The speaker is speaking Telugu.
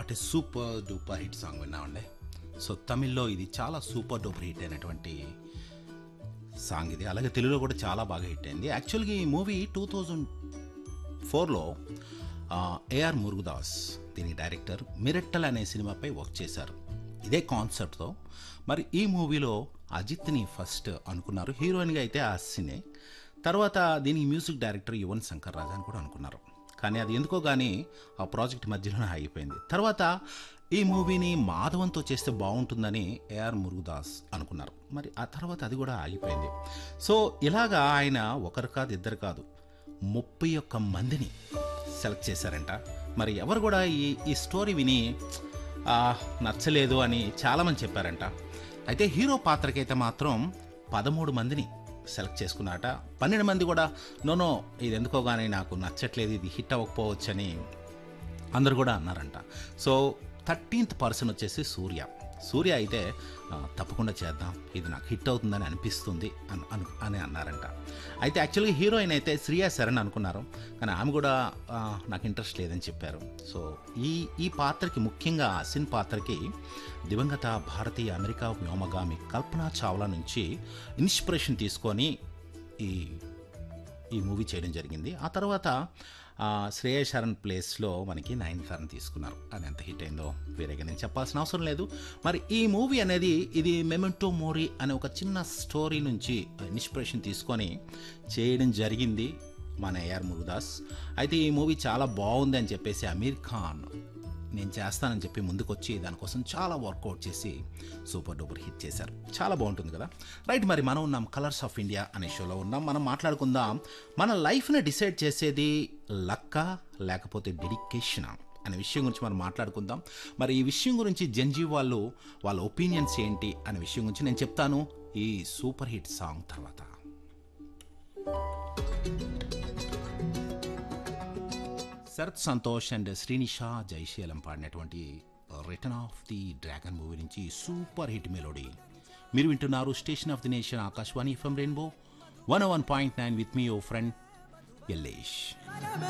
what a super duper hit song విన్నామండి సో తమిళ్లో ఇది చాలా సూపర్ డూపర్ హిట్ అయినటువంటి సాంగ్ ఇది అలాగే తెలుగులో కూడా చాలా బాగా హిట్ అయింది యాక్చువల్గా ఈ మూవీ టూ థౌజండ్ ఫోర్లో ఏఆర్ మురుగదాస్ దీని డైరెక్టర్ మిరెట్టల్ అనే సినిమాపై వర్క్ చేశారు ఇదే కాన్సెప్ట్తో మరి ఈ మూవీలో అజిత్ని ఫస్ట్ అనుకున్నారు హీరోయిన్గా అయితే అస్సినే తర్వాత దీనికి మ్యూజిక్ డైరెక్టర్ యువన్ శంకర్ రాజా అని కూడా అనుకున్నారు కానీ అది ఎందుకో కానీ ఆ ప్రాజెక్ట్ మధ్యలోనే ఆగిపోయింది తర్వాత ఈ మూవీని మాధవంతో చేస్తే బాగుంటుందని ఏఆర్ మురుగదాస్ అనుకున్నారు మరి ఆ తర్వాత అది కూడా ఆగిపోయింది సో ఇలాగా ఆయన ఒకరు కాదు ఇద్దరు కాదు ముప్పై ఒక్క మందిని సెలెక్ట్ చేశారంట మరి ఎవరు కూడా ఈ ఈ స్టోరీ విని ఆ, నచ్చలేదు అని చాలామంది చెప్పారంట అయితే హీరో పాత్రకైతే మాత్రం పదమూడు మందిని సెలెక్ట్ చేసుకున్నారట పన్నెండు మంది కూడా నోనో ఇది ఎందుకో కానీ నాకు నచ్చట్లేదు ఇది హిట్ అవ్వకపోవచ్చని అందరు కూడా అన్నారంట సో థర్టీన్త్ పర్సన్ వచ్చేసి సూర్య సూర్య అయితే ఆ, తప్పకుండా చేద్దాం ఇది నాకు హిట్ అవుతుందని అనిపిస్తుంది అని అను అని అన్నారంట అయితే యాక్చువల్గా హీరోయిన్ అయితే శ్రియా శరణ్ అనుకున్నారు కానీ ఆమె కూడా ఆ, నాకు ఇంట్రెస్ట్ లేదని చెప్పారు సో ఈ ఈ పాత్రకి ముఖ్యంగా అసిన్ పాత్రకి దివంగత భారతీయ అమెరికా వ్యోమగామి కల్పనా చావ్లా నుంచి ఇన్స్పిరేషన్ తీసుకొని ఈ ఈ మూవీ చేయడం జరిగింది ఆ తర్వాత ఆ, శ్రేయ శరణ్ ప్లేస్లో మనకి నైన్ శరణ్ తీసుకున్నారు అది ఎంత హిట్ అయిందో వేరేగా నేను చెప్పాల్సిన అవసరం లేదు మరి ఈ మూవీ అనేది ఇది మెమెంటో మోరీ అనే ఒక చిన్న స్టోరీ నుంచి ఇన్స్పిరేషన్ తీసుకొని చేయడం జరిగింది మన ఏఆర్ మురుదాస్ అయితే ఈ మూవీ చాలా బాగుంది అని చెప్పేసి అమీర్ ఖాన్ నేను చేస్తానని చెప్పి ముందుకొచ్చి దానికోసం చాలా వర్కౌట్ చేసి సూపర్ డూపర్ హిట్ చేశారు చాలా బాగుంటుంది కదా రైట్ మరి మనం ఉన్నాం కలర్స్ ఆఫ్ ఇండియా అనే షోలో ఉన్నాం మనం మాట్లాడుకుందాం మన లైఫ్ని డిసైడ్ చేసేది లక్క లేకపోతే డెడికేషన్ అనే విషయం గురించి మనం మాట్లాడుకుందాం మరి ఈ విషయం గురించి జంజీ వాళ్ళు వాళ్ళ ఒపీనియన్స్ ఏంటి అనే విషయం గురించి నేను చెప్తాను ఈ సూపర్ హిట్ సాంగ్ తర్వాత శరత్ సంతోష్ అండ్ శ్రీనిషా జైశీలం పాడినటువంటి return of the dragon movie నుంచి సూపర్ హిట్ మెలోడీ మీరు వింటున్నారు station of the nation Akashvani F M rainbow one one point nine with మీ ఓ ఫ్రెండ్ ఎల్లేష్